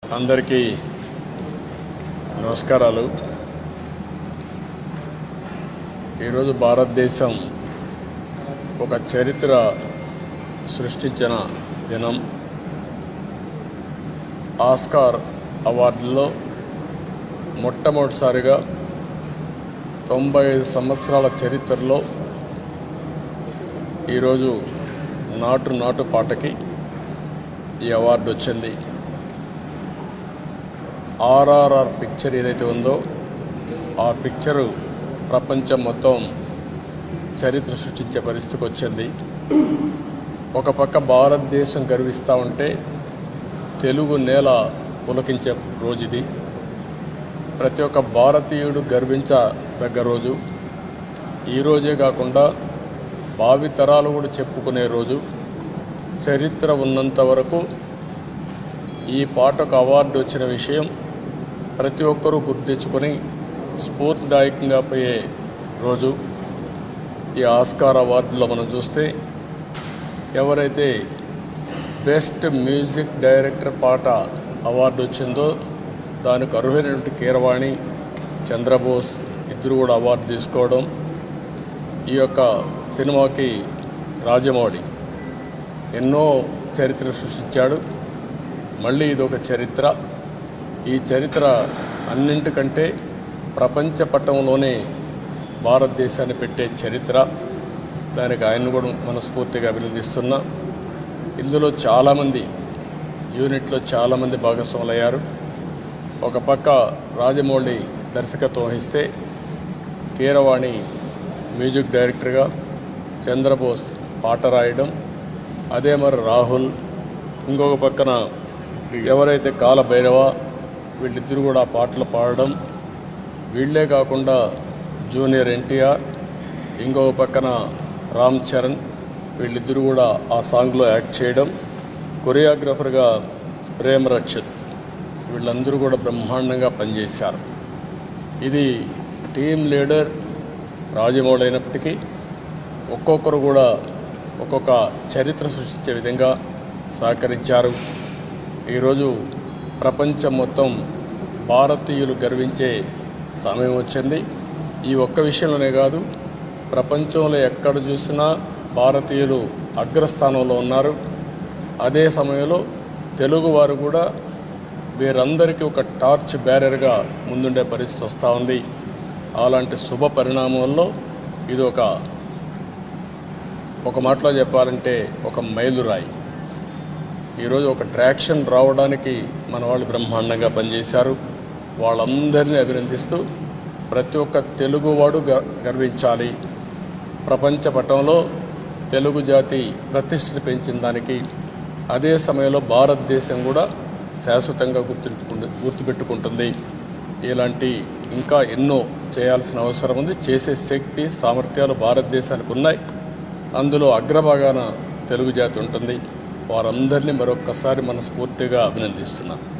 అందరికీ నమస్కారాలు ఈరోజు భారతదేశం ఒక చరిత్ర సృష్టించిన దినం ఆస్కార్ అవార్డులో మొట్టమొదటిసారిగా తొంభై ఐదు సంవత్సరాల చరిత్రలో ఈరోజు నాటు నాటు పాటకి ఈ అవార్డు వచ్చింది ఆర్ఆర్ఆర్ పిక్చర్ ఏదైతే ఉందో ఆ పిక్చరు ప్రపంచం మొత్తం చరిత్ర సృష్టించే పరిస్థితికి వచ్చింది ఒక పక్క భారతదేశం గర్విస్తూ ఉంటే తెలుగు నేల పులకించే రోజు ఇది ప్రతి ఒక్క భారతీయుడు గర్వించదగ్గ రోజు ఈ రోజే కాకుండా భావితరాలు కూడా చెప్పుకునే రోజు చరిత్ర ఉన్నంత వరకు ఈ పాటకు అవార్డు వచ్చిన విషయం ప్రతి ఒక్కరూ గుర్తించుకొని స్ఫూర్తిదాయకంగా పోయే రోజు ఈ ఆస్కార్ అవార్డులో మనం చూస్తే ఎవరైతే బెస్ట్ మ్యూజిక్ డైరెక్టర్ పాట అవార్డు వచ్చిందో దానికి అర్హులైనటువంటి కీరవాణి చంద్రబోస్ ఇద్దరు కూడా అవార్డు తీసుకోవడం ఈ యొక్క సినిమాకి రాజమౌళి ఎన్నో చరిత్ర సృష్టించాడు మళ్ళీ ఇది ఒక చరిత్ర ఈ చరిత్ర అన్నింటికంటే ప్రపంచ పట్టంలోనే భారతదేశాన్ని పెట్టే చరిత్ర దానికి ఆయన కూడా మనస్ఫూర్తిగా అభినందిస్తున్నా ఇందులో చాలామంది యూనిట్లో చాలామంది భాగస్వాములయ్యారు ఒక పక్క రాజమౌళి దర్శకత్వం వహిస్తే కీరవాణి మ్యూజిక్ డైరెక్టర్గా చంద్రబోస్ పాట రాయడం అదే మరి రాహుల్ ఇంకొక పక్కన ఎవరైతే కాల భైరవ వీళ్ళిద్దరు కూడా ఆ పాటలు పాడడం వీళ్ళే కాకుండా జూనియర్ ఎన్టీఆర్ ఇంకొక పక్కన రామ్ చరణ్ వీళ్ళిద్దరు కూడా ఆ సాంగ్లో యాక్ట్ చేయడం కొరియోగ్రాఫర్గా ప్రేమ్ రక్షిత్ వీళ్ళందరూ కూడా బ్రహ్మాండంగా పనిచేశారు ఇది టీం లీడర్ రాజమౌళి అయినప్పటికీ ఒక్కొక్కరు కూడా ఒక్కొక్క చరిత్ర సృష్టించే విధంగా సహకరించారు ఈరోజు ప్రపంచం మొత్తం భారతీయులు గర్వించే సమయం వచ్చింది ఈ ఒక్క విషయంలోనే కాదు ప్రపంచంలో ఎక్కడ చూసినా భారతీయులు అగ్రస్థానంలో ఉన్నారు అదే సమయంలో తెలుగువారు కూడా వీరందరికీ ఒక టార్చ్ బ్యారర్గా ముందుండే పరిస్థితి వస్తూ ఉంది అలాంటి శుభ పరిణామంలో ఇది ఒక ఒక మాటలో చెప్పాలంటే ఒక మైలురాయి ఈరోజు ఒక ట్రాక్షన్ రావడానికి మన వాళ్ళు బ్రహ్మాండంగా పనిచేశారు వాళ్ళందరినీ అభినందిస్తూ ప్రతి ఒక్క తెలుగువాడు గ గర్వించాలి ప్రపంచ పటంలో తెలుగు జాతి ప్రతిష్టను పెంచిన దానికి అదే సమయంలో భారతదేశం కూడా శాశ్వతంగా గుర్తుంచుకుంటు గుర్తుపెట్టుకుంటుంది ఇలాంటి ఇంకా ఎన్నో చేయాల్సిన అవసరం ఉంది చేసే శక్తి సామర్థ్యాలు భారతదేశానికి ఉన్నాయి అందులో అగ్రభాగాన తెలుగు జాతి ఉంటుంది వారందరినీ మరొక్కసారి మనస్ఫూర్తిగా అభినందిస్తున్నాను